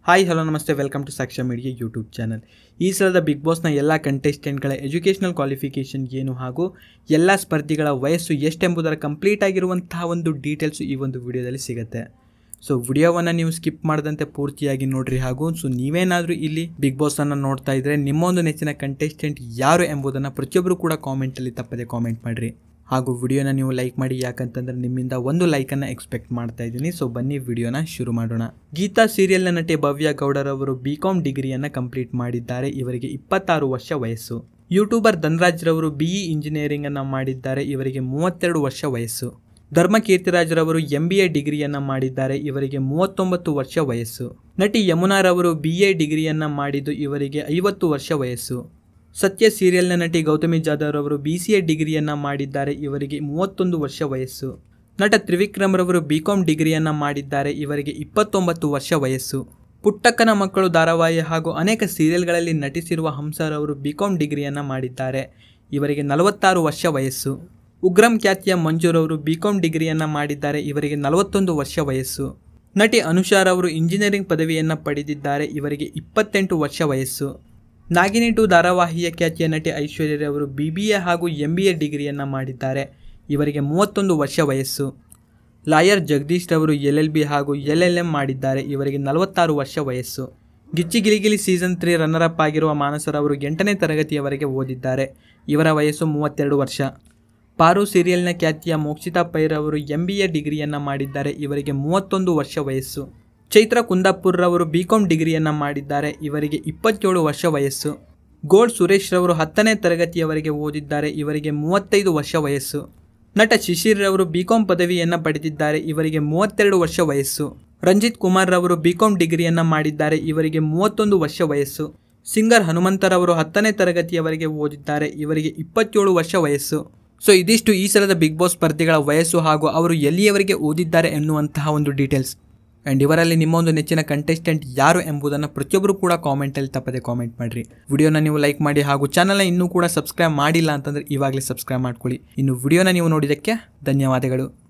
hi hello ನಮಸ್ತೆ welcome to Sakshya media YouTube channel ಈ ಸಲದ ಬಿಗ್ ಬಾಸ್ನ ಎಲ್ಲ ಕಂಟೆಸ್ಟೆಂಟ್ಗಳ ಎಜುಕೇಷನಲ್ ಕ್ವಾಲಿಫಿಕೇಷನ್ ಏನು ಹಾಗೂ ಎಲ್ಲ ಸ್ಪರ್ಧಿಗಳ ವಯಸ್ಸು ಎಷ್ಟೆಂಬುದರ ಕಂಪ್ಲೀಟ್ ಆಗಿರುವಂತಹ ಒಂದು ಡೀಟೇಲ್ಸು ಈ ಒಂದು ವಿಡಿಯೋದಲ್ಲಿ ಸಿಗುತ್ತೆ ಸೊ ವಿಡಿಯೋವನ್ನು ನೀವು ಸ್ಕಿಪ್ ಮಾಡದಂತೆ ಪೂರ್ತಿಯಾಗಿ ನೋಡ್ರಿ ಹಾಗೂ ಸೊ ನೀವೇನಾದರೂ ಇಲ್ಲಿ ಬಿಗ್ ಬಾಸನ್ನು ನೋಡ್ತಾ ಇದ್ದರೆ ನಿಮ್ಮ ಒಂದು ನೆಚ್ಚಿನ ಕಂಟೆಸ್ಟೆಂಟ್ ಯಾರು ಎಂಬುದನ್ನು ಪ್ರತಿಯೊಬ್ಬರು ಕೂಡ ಕಾಮೆಂಟಲ್ಲಿ ತಪ್ಪದೆ ಕಾಮೆಂಟ್ ಮಾಡಿರಿ ಹಾಗೂ ವಿಡಿಯೋನ ನೀವು ಲೈಕ್ ಮಾಡಿ ಯಾಕಂತಂದ್ರೆ ನಿಮ್ಮಿಂದ ಒಂದು ಲೈಕನ್ನು ಎಕ್ಸ್ಪೆಕ್ಟ್ ಮಾಡ್ತಾ ಇದ್ದೀನಿ ಸೊ ಬನ್ನಿ ವಿಡಿಯೋನ ಶುರು ಮಾಡೋಣ ಗೀತಾ ಸೀರಿಯಲ್ನ ನಟಿ ಭವ್ಯ ಗೌಡರವರು ಬಿ ಕಾಮ್ ಡಿಗ್ರಿಯನ್ನು ಕಂಪ್ಲೀಟ್ ಮಾಡಿದ್ದಾರೆ ಇವರಿಗೆ ಇಪ್ಪತ್ತಾರು ವರ್ಷ ವಯಸ್ಸು ಯೂಟ್ಯೂಬರ್ ಧನ್ರಾಜ್ ರವರು ಬಿಇ ಇಂಜಿನಿಯರಿಂಗ್ ಅನ್ನು ಮಾಡಿದ್ದಾರೆ ಇವರಿಗೆ ಮೂವತ್ತೆರಡು ವರ್ಷ ವಯಸ್ಸು ಧರ್ಮ ಕೀರ್ತಿರಾಜ್ರವರು ಎಂ ಬಿ ಎ ಡಿಗ್ರಿಯನ್ನು ಮಾಡಿದ್ದಾರೆ ಇವರಿಗೆ ಮೂವತ್ತೊಂಬತ್ತು ವರ್ಷ ವಯಸ್ಸು ನಟಿ ಯಮುನಾರವರು ಬಿ ಎ ಡಿಗ್ರಿಯನ್ನು ಮಾಡಿದ್ದು ಇವರಿಗೆ ಐವತ್ತು ವರ್ಷ ವಯಸ್ಸು ಸತ್ಯ ಸೀರಿಯಲ್ನ ನಟಿ ಗೌತಮಿ ಜಾಧವ್ ಅವರು ಬಿ ಸಿ ಎ ಡಿಗ್ರಿಯನ್ನು ಮಾಡಿದ್ದಾರೆ ಇವರಿಗೆ ಮೂವತ್ತೊಂದು ವರ್ಷ ವಯಸ್ಸು ನಟ ತ್ರಿವಿಕ್ರಮ್ ರವರು ಬಿ ಕಾಮ್ ಡಿಗ್ರಿಯನ್ನು ಮಾಡಿದ್ದಾರೆ ಇವರಿಗೆ ಇಪ್ಪತ್ತೊಂಬತ್ತು ವರ್ಷ ವಯಸ್ಸು ಪುಟ್ಟಕ್ಕನ ಮಕ್ಕಳು ಧಾರಾವಾಹಿ ಹಾಗೂ ಅನೇಕ ಸೀರಿಯಲ್ಗಳಲ್ಲಿ ನಟಿಸಿರುವ ಹಂಸರವರು ಬಿ ಕಾಮ್ ಡಿಗ್ರಿಯನ್ನು ಮಾಡಿದ್ದಾರೆ ಇವರಿಗೆ ನಲವತ್ತಾರು ವರ್ಷ ವಯಸ್ಸು ಉಗ್ರಂ ಖ್ಯಾತಿಯ ಮಂಜೂರವರು ಬಿ ಕಾಮ್ ಡಿಗ್ರಿಯನ್ನು ಮಾಡಿದ್ದಾರೆ ಇವರಿಗೆ ನಲವತ್ತೊಂದು ವರ್ಷ ವಯಸ್ಸು ನಟಿ ಅನುಷಾರ್ ಅವರು ಇಂಜಿನಿಯರಿಂಗ್ ಪದವಿಯನ್ನು ಪಡೆದಿದ್ದಾರೆ ಇವರಿಗೆ ಇಪ್ಪತ್ತೆಂಟು ವರ್ಷ ವಯಸ್ಸು ನಾಗಿನಿ ಟು ಧಾರಾವಾಹಿಯ ಖ್ಯಾತಿಯ ನಟಿ ಐಶ್ವರ್ಯ ಅವರು ಬಿ ಬಿ ಎ ಹಾಗೂ ಎಂ ಬಿ ಎ ಡಿಗ್ರಿಯನ್ನು ಮಾಡಿದ್ದಾರೆ ಇವರಿಗೆ ಮೂವತ್ತೊಂದು ವರ್ಷ ವಯಸ್ಸು ಲಾಯರ್ ಜಗದೀಶ್ ರವರು ಎಲ್ ಎಲ್ ಬಿ ಹಾಗೂ ಎಲ್ ಎಲ್ ಎಂ ಮಾಡಿದ್ದಾರೆ ಇವರಿಗೆ ನಲವತ್ತಾರು ವರ್ಷ ವಯಸ್ಸು Gicchi Giligili season three runner up ಆಗಿರುವ ಮಾನಸರವರು ಎಂಟನೇ ತರಗತಿಯವರೆಗೆ ಓದಿದ್ದಾರೆ ಇವರ ವಯಸ್ಸು ಮೂವತ್ತೆರಡು ವರ್ಷ ಪಾರು ಸೀರಿಯಲ್ನ ಖ್ಯಾತಿಯ ಮೋಕ್ಷಿತಾ ಪೈರ್ ಅವರು ಎಂ ಬಿ ಎ ಡಿಗ್ರಿಯನ್ನು ಮಾಡಿದ್ದಾರೆ ಇವರಿಗೆ ಮೂವತ್ತೊಂದು ವರ್ಷ ವಯಸ್ಸು ಚೈತ್ರ ಕುಂದಾಪುರ್ ರವರು ಬಿ ಕಾಮ್ ಡಿಗ್ರಿಯನ್ನು ಮಾಡಿದ್ದಾರೆ ಇವರಿಗೆ ಇಪ್ಪತ್ತೇಳು ವರ್ಷ ವಯಸ್ಸು ಗೋಲ್ಡ್ ಸುರೇಶ್ ರವರು ಹತ್ತನೇ ತರಗತಿಯವರೆಗೆ ಓದಿದ್ದಾರೆ ಇವರಿಗೆ ಮೂವತ್ತೈದು ವರ್ಷ ವಯಸ್ಸು ನಟ ಶಿಶಿರ್ ರವರು ಬಿ ಕಾಮ್ ಪದವಿಯನ್ನು ಪಡೆದಿದ್ದಾರೆ ಇವರಿಗೆ ಮೂವತ್ತೆರಡು ವರ್ಷ ವಯಸ್ಸು ರಂಜಿತ್ ಕುಮಾರ್ ರವರು ಬಿ ಕಾಮ್ ಡಿಗ್ರಿಯನ್ನು ಮಾಡಿದ್ದಾರೆ ಇವರಿಗೆ ಮೂವತ್ತೊಂದು ವರ್ಷ ವಯಸ್ಸು ಸಿಂಗರ್ ಹನುಮಂತರವರು ಹತ್ತನೇ ತರಗತಿಯವರೆಗೆ ಓದಿದ್ದಾರೆ ಇವರಿಗೆ ಇಪ್ಪತ್ತೇಳು ವರ್ಷ ವಯಸ್ಸು ಸೊ ಇದಿಷ್ಟು ಈ ಸಲದ ಬಿಗ್ ಬಾಸ್ ಸ್ಪರ್ಧಿಗಳ ವಯಸ್ಸು ಹಾಗೂ ಅವರು ಎಲ್ಲಿಯವರೆಗೆ ಓದಿದ್ದಾರೆ ಎನ್ನುವಂತಹ ಒಂದು ಡೀಟೇಲ್ಸ್ ಆ್ಯಂಡ್ ಇವರಲ್ಲಿ ನಿಮ್ಮ ಒಂದು ನೆಚ್ಚಿನ ಕಂಟೆಸ್ಟೆಂಟ್ ಯಾರು ಎಂಬುದನ್ನು ಪ್ರತಿಯೊಬ್ಬರು ಕೂಡ ಕಾಮೆಂಟಲ್ಲಿ ತಪ್ಪದೆ ಕಾಮೆಂಟ್ ಮಾಡಿರಿ ವಿಡಿಯೋನ ನೀವು ಲೈಕ್ ಮಾಡಿ ಹಾಗೂ ಚಾನಲ್ನ ಇನ್ನೂ ಕೂಡ ಸಬ್ಸ್ಕ್ರೈಬ್ ಮಾಡಿಲ್ಲ ಅಂತಂದರೆ ಇವಾಗಲೇ ಸಬ್ಸ್ಕ್ರೈಬ್ ಮಾಡ್ಕೊಳ್ಳಿ ಇನ್ನು ವಿಡಿಯೋನ ನೀವು ನೋಡಿದ್ದಕ್ಕೆ ಧನ್ಯವಾದಗಳು